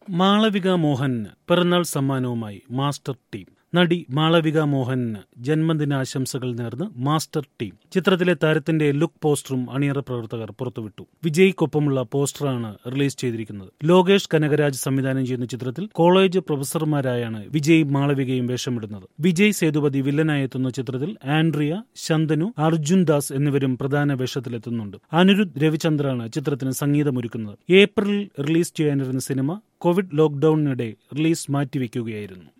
മാളവിക മോഹന് പിറന്നാൾ സമ്മാനവുമായി master team നടി മാളവിക മോഹന് ജന്മദിനാശംസകൾ നേർന്ന് മാസ്റ്റർ ടീം ചിത്രത്തിലെ താരത്തിന്റെ ലുക്ക് പോസ്റ്ററും അണിയറ പ്രവർത്തകർ പുറത്തുവിട്ടു വിജയ്ക്കൊപ്പമുള്ള പോസ്റ്ററാണ് റിലീസ് ചെയ്തിരിക്കുന്നത് ലോകേഷ് കനകരാജ് സംവിധാനം ചെയ്യുന്ന ചിത്രത്തിൽ കോളേജ് പ്രൊഫസർമാരായാണ് വിജയ് മാളവികയും വേഷമിടുന്നത് വിജയ് സേതുപതി വില്ലനായി എത്തുന്ന ചിത്രത്തിൽ ആൻഡ്രിയ ശന്തനു അർജുൻ ദാസ് എന്നിവരും പ്രധാന വേഷത്തിലെത്തുന്നുണ്ട് അനിരുദ്ധ് രവിചന്ദ്രാണ് ചിത്രത്തിന് സംഗീതമൊരുക്കുന്നത് ഏപ്രിലിൽ റിലീസ് ചെയ്യാനിരുന്ന സിനിമ കോവിഡ് ലോക്ഡൌണിനിടെ റിലീസ് മാറ്റിവെക്കുകയായിരുന്നു